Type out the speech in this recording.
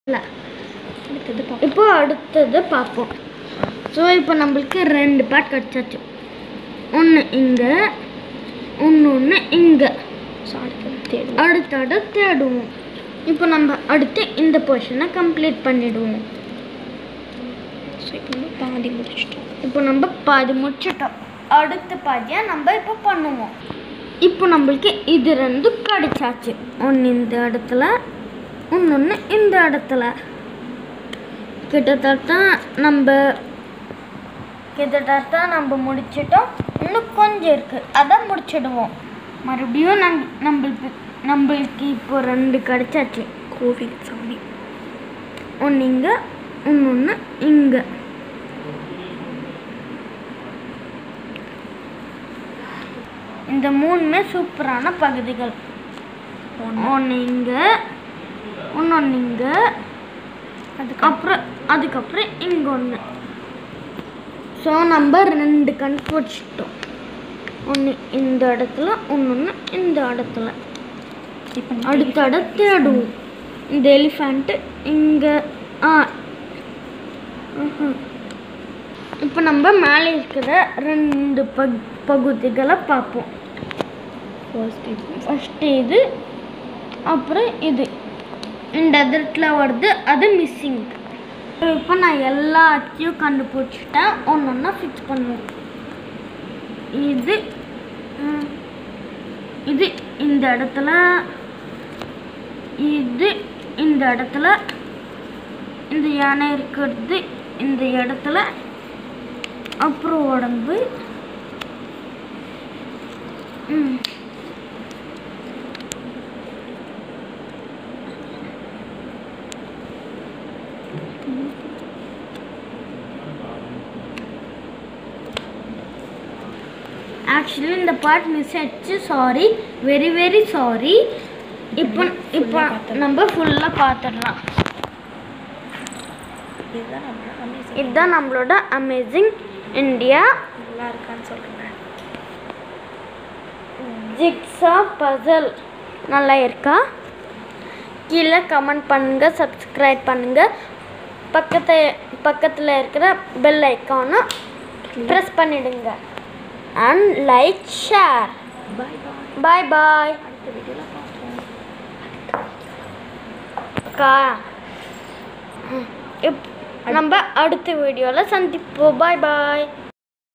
இல்லை அடுத்தது பார்ப்போம் இப்போ அடுத்தது பார்ப்போம் ஸோ இப்போ நம்மளுக்கு ரெண்டு பார்ட் கிடச்சாச்சு ஒன்று இங்கே ஒன்று ஒன்று இங்கே ஸோ அடுத்தது தேடுவோம் அடுத்தடு தேடுவோம் இப்போ நம்ம அடுத்து இந்த போர்ஷனை கம்ப்ளீட் பண்ணிடுவோம் ஸோ இப்போ வந்து பாதி முடிச்சிட்டோம் இப்போ நம்ம பாதி முடிச்சிட்டோம் அடுத்த பாதியாக நம்ம இப்போ பண்ணுவோம் இப்போ நம்மளுக்கு இது ரெண்டும் கிடைச்சாச்சு ஒன்று இந்த இடத்துல இன்னொன்று இந்த இடத்துல கிட்டத்தட்ட நம்ம கிட்டத்தட்ட நம்ம முடிச்சிட்டோம் இன்னும் கொஞ்சம் இருக்குது அதை முடிச்சிடுவோம் மறுபடியும் நம் நம்மளுக்கு நம்மளுக்கு இப்போ ரெண்டு கிடைச்சாச்சு கோவில் சாமி ஒன்று இங்கே இன்னொன்று இங்கே இந்த மூணுமே சூப்பரான பகுதிகள் ஒன்று இங்கே இன்னொன்று இங்கே அதுக்கப்புறம் அதுக்கப்புறம் இங்கே ஒன்று ஸோ நம்ம ரெண்டு கண்டுபிடிச்சிட்டோம் ஒன்று இந்த இடத்துல இன்னொன்று இந்த இடத்துல இப்போ அடுத்தட தேடுவோம் இந்த எலிஃபண்ட்டு இங்கே ஆ இப்போ நம்ம மேலே இருக்கிற ரெண்டு பக் பகுதிகளை பார்ப்போம் ஃபர்ஸ்ட் இது ஃபஸ்ட்டு இது அப்புறம் இது இந்த இடத்துல வருது அது மிஸ்ஸிங் இப்போ நான் எல்லாத்தையும் கண்டுபிடிச்சிட்டேன் ஒன்று ஒன்றா ஃபிக்ஸ் பண்ணுவோம் இது ம், இது இந்த இடத்துல இது இந்த இடத்துல இந்த யானை இருக்கிறது இந்த இடத்துல அப்புறம் உடம்பு ம் ஆக்சுவலி இந்த பார்ட் மிஸ் ஆயிடுச்சு சாரி வெரி வெரி சாரி இப்போ இப்போ நம்ம ஃபுல்லாக பார்த்துடலாம் இதுதான் நம்ம அமேசிங் இதுதான் நம்மளோட அமேசிங் இந்தியா நல்லா இருக்கான்னு சொல்லுங்க ஜிக்ஸா பசல் நல்லா இருக்கா கீழே கமெண்ட் பண்ணுங்க சப்ஸ்கிரைப் பண்ணுங்க பக்கத்து பக்கத்தில் இருக்கிற பெல் ஐக்கானை ப்ரெஸ் பண்ணிடுங்க and like share bye bye bye bye அடுத்த வீடியோவில் பார்ப்போம் அக்கா ம், இப் நம்ம அடுத்த வீடியோவில் சந்திப்போம் பாய் பாய்